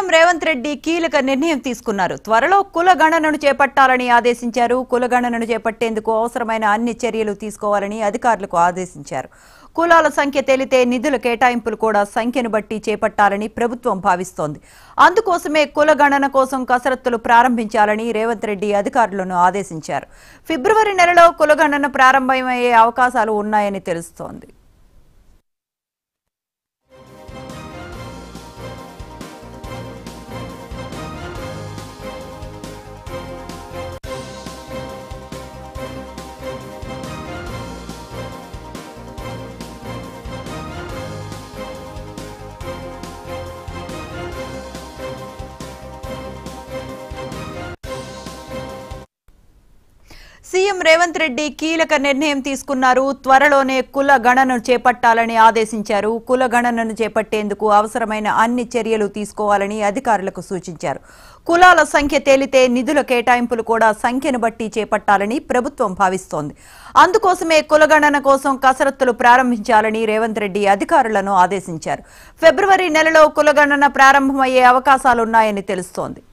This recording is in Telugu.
రేవంత్ రెడ్డి కీలక నిర్ణయం తీసుకున్నారు త్వరలో కుల గణనను చేపట్టాలని ఆదేశించారు కుల గణనను చేపట్టేందుకు అవసరమైన అన్ని చర్యలు తీసుకోవాలని అధికారులకు ఆదేశించారు కులాల సంఖ్య తేలితే నిధుల కేటాయింపులు కూడా సంఖ్యను బట్టి చేపట్టాలని ప్రభుత్వం భావిస్తోంది అందుకోసమే కుల గణన కోసం కసరత్తులు ప్రారంభించాలని రేవంత్ రెడ్డి అధికారులను ఆదేశించారు ఫిబ్రవరి నెలలో కుల గణన ప్రారంభమయ్యే అవకాశాలు ఉన్నాయని తెలుస్తోంది సీఎం రేవంత్ రెడ్డి కీలక నిర్ణయం తీసుకున్నారు త్వరలోనే కుల గణనను చేపట్టాలని ఆదేశించారు కుల గణనను చేపట్టేందుకు అవసరమైన అన్ని చర్యలు తీసుకోవాలని అధికారులకు సూచించారు కులాల సంఖ్య తేలితే నిధుల కేటాయింపులు కూడా సంఖ్యను బట్టి చేపట్టాలని ప్రభుత్వం భావిస్తోంది అందుకోసమే కులగణన కోసం కసరత్తులు ప్రారంభించాలని రేవంత్ రెడ్డి అధికారులను ఆదేశించారు ఫిబ్రవరి నెలలో కులగణన ప్రారంభమయ్యే అవకాశాలున్నాయని తెలుస్తోంది